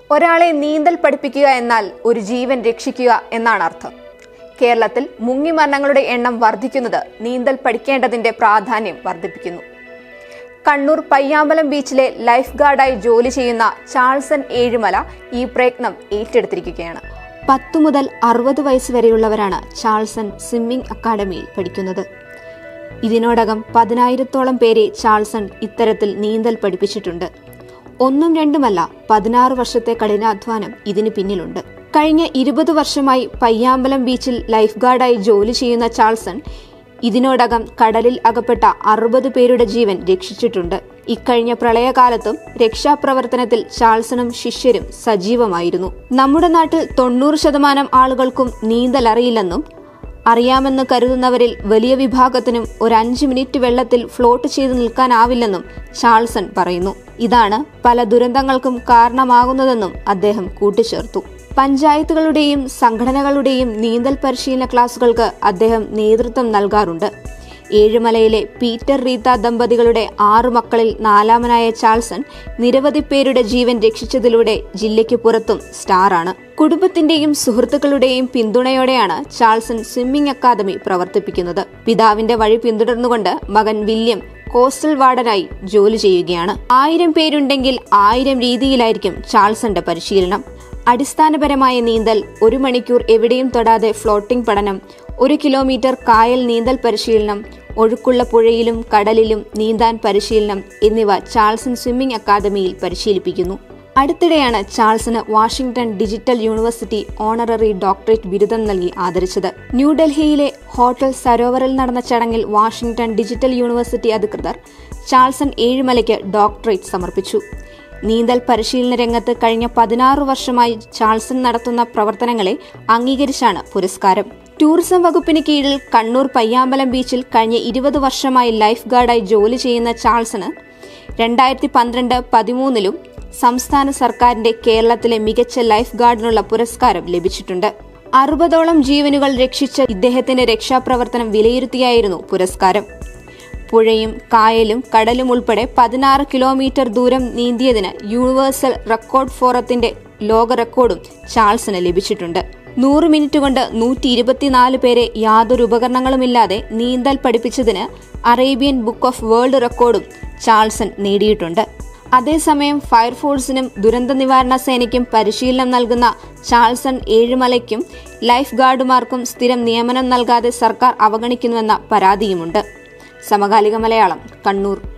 ഒരാളെ നീന്തൽ പഠിപ്പിക്കുക എന്നാൽ ഒരു ജീവൻ രക്ഷിക്കുക എന്നാണ് അർത്ഥം കേരളത്തിൽ മുങ്ങിമരണങ്ങളുടെ എണ്ണം വർദ്ധിക്കുന്നത് നീന്തൽ പഠിക്കേണ്ടതിന്റെ പ്രാധാന്യം വർദ്ധിപ്പിക്കുന്നു കണ്ണൂർ പയ്യാമ്പലം ബീച്ചിലെ ലൈഫ് ഗാർഡായി ജോലി ചെയ്യുന്ന ചാൾസൺ ഏഴുമല ഈ പ്രയത്നം ഏറ്റെടുത്തിരിക്കുകയാണ് പത്തു മുതൽ അറുപത് വയസ്സ് വരെയുള്ളവരാണ് ചാൾസൺ സ്വിമ്മിംഗ് അക്കാദമിയിൽ പഠിക്കുന്നത് ഇതിനോടകം പതിനായിരത്തോളം പേരെ ചാൾസൺ ഇത്തരത്തിൽ നീന്തൽ പഠിപ്പിച്ചിട്ടുണ്ട് ഒന്നും രണ്ടുമല്ല പതിനാറ് വർഷത്തെ കഠിനാധ്വാനം ഇതിന് പിന്നിലുണ്ട് കഴിഞ്ഞ ഇരുപത് വർഷമായി പയ്യാമ്പലം ബീച്ചിൽ ലൈഫ് ഗാർഡായി ജോലി ചെയ്യുന്ന ചാൾസൺ ഇതിനോടകം കടലിൽ അകപ്പെട്ട അറുപത് പേരുടെ ജീവൻ രക്ഷിച്ചിട്ടുണ്ട് ഇക്കഴിഞ്ഞ പ്രളയകാലത്തും രക്ഷാപ്രവർത്തനത്തിൽ ചാൾസണും ശിഷ്യരും സജീവമായിരുന്നു നമ്മുടെ നാട്ടിൽ തൊണ്ണൂറ് ശതമാനം ആളുകൾക്കും നീന്തൽ അറിയില്ലെന്നും അറിയാമെന്ന് കരുതുന്നവരിൽ വലിയ വിഭാഗത്തിനും ഒരു അഞ്ച് മിനിറ്റ് വെള്ളത്തിൽ ഫ്ലോട്ട് ചെയ്തു നിൽക്കാനാവില്ലെന്നും ചാൾസൺ പറയുന്നു ഇതാണ് പല ദുരന്തങ്ങൾക്കും കാരണമാകുന്നതെന്നും അദ്ദേഹം കൂട്ടിച്ചേർത്തു പഞ്ചായത്തുകളുടെയും സംഘടനകളുടെയും നീന്തൽ പരിശീലന ക്ലാസുകൾക്ക് അദ്ദേഹം നേതൃത്വം നൽകാറുണ്ട് ഏഴുമലയിലെ പീറ്റർ റീത്ത ദമ്പതികളുടെ ആറു മക്കളിൽ നാലാമനായ ചാൾസൺ നിരവധി പേരുടെ ജീവൻ രക്ഷിച്ചതിലൂടെ ജില്ലയ്ക്ക് പുറത്തും സ്റ്റാറാണ് കുടുംബത്തിന്റെയും സുഹൃത്തുക്കളുടെയും പിന്തുണയോടെയാണ് ചാൾസൺ സ്വിമ്മിംഗ് അക്കാദമി പ്രവർത്തിപ്പിക്കുന്നത് പിതാവിന്റെ വഴി പിന്തുടർന്നുകൊണ്ട് മകൻ വില്യം കോസ്റ്റൽ വാർഡനായി ജോലി ചെയ്യുകയാണ് ആയിരം പേരുണ്ടെങ്കിൽ ആയിരം രീതിയിലായിരിക്കും ചാൾസന്റെ പരിശീലനം അടിസ്ഥാനപരമായ നീന്തൽ ഒരു മണിക്കൂർ എവിടെയും തൊടാതെ ഫ്ലോട്ടിംഗ് പഠനം ഒരു കിലോമീറ്റർ കായൽ നീന്തൽ പരിശീലനം ഒഴുക്കുള്ള പുഴയിലും കടലിലും നീന്താൻ പരിശീലനം എന്നിവ ചാൾസൺ സ്വിമ്മിംഗ് അക്കാദമിയിൽ പരിശീലിപ്പിക്കുന്നു അടുത്തിടെയാണ് ചാൾസിന് Washington digital university honorary doctorate ബിരുദം നൽകി ആദരിച്ചത് ന്യൂഡൽഹിയിലെ ഹോട്ടൽ സരോവറിൽ നടന്ന ചടങ്ങിൽ വാഷിംഗ്ടൺ ഡിജിറ്റൽ യൂണിവേഴ്സിറ്റി അധികൃതർ ചാൾസൺ ഏഴുമലയ്ക്ക് ഡോക്ടറേറ്റ് സമർപ്പിച്ചു നീന്തൽ പരിശീലന രംഗത്ത് കഴിഞ്ഞ പതിനാറ് വർഷമായി ചാൾസൺ നടത്തുന്ന പ്രവർത്തനങ്ങളെ അംഗീകരിച്ചാണ് പുരസ്കാരം ടൂറിസം വകുപ്പിന് കീഴിൽ കണ്ണൂർ പയ്യാമ്പലം ബീച്ചിൽ കഴിഞ്ഞ ഇരുപത് വർഷമായി ലൈഫ് ഗാർഡായി ജോലി ചെയ്യുന്ന ചാൾസണ് രണ്ടായിരത്തി പന്ത്രണ്ട് പതിമൂന്നിലും സംസ്ഥാന സർക്കാരിന്റെ കേരളത്തിലെ മികച്ച ലൈഫ് ഗാർഡിനുള്ള പുരസ്കാരം ലഭിച്ചിട്ടുണ്ട് അറുപതോളം ജീവനുകൾ രക്ഷിച്ച ഇദ്ദേഹത്തിന്റെ രക്ഷാപ്രവർത്തനം വിലയിരുത്തിയായിരുന്നു പുരസ്കാരം പുഴയും കായലും കടലും ഉൾപ്പെടെ പതിനാറ് കിലോമീറ്റർ ദൂരം നീന്തിയതിന് യൂണിവേഴ്സൽ റെക്കോർഡ് ഫോറത്തിന്റെ ലോക റെക്കോർഡും ചാൾസിന് ലഭിച്ചിട്ടുണ്ട് നൂറ് മിനിറ്റ് കൊണ്ട് നൂറ്റി ഇരുപത്തിനാല് പേരെ യാതൊരു ഉപകരണങ്ങളുമില്ലാതെ നീന്തൽ പഠിപ്പിച്ചതിന് അറേബ്യൻ ബുക്ക് ഓഫ് വേൾഡ് റെക്കോർഡും ചാൾസൺ നേടിയിട്ടുണ്ട് അതേസമയം ഫയർഫോഴ്സിനും ദുരന്ത നിവാരണ സേനയ്ക്കും പരിശീലനം നൽകുന്ന ചാൾസൺ ഏഴുമലയ്ക്കും ലൈഫ് ഗാർഡുമാർക്കും സ്ഥിരം നിയമനം നൽകാതെ സർക്കാർ അവഗണിക്കുന്നുവെന്ന പരാതിയുമുണ്ട് സമകാലിക മലയാളം കണ്ണൂർ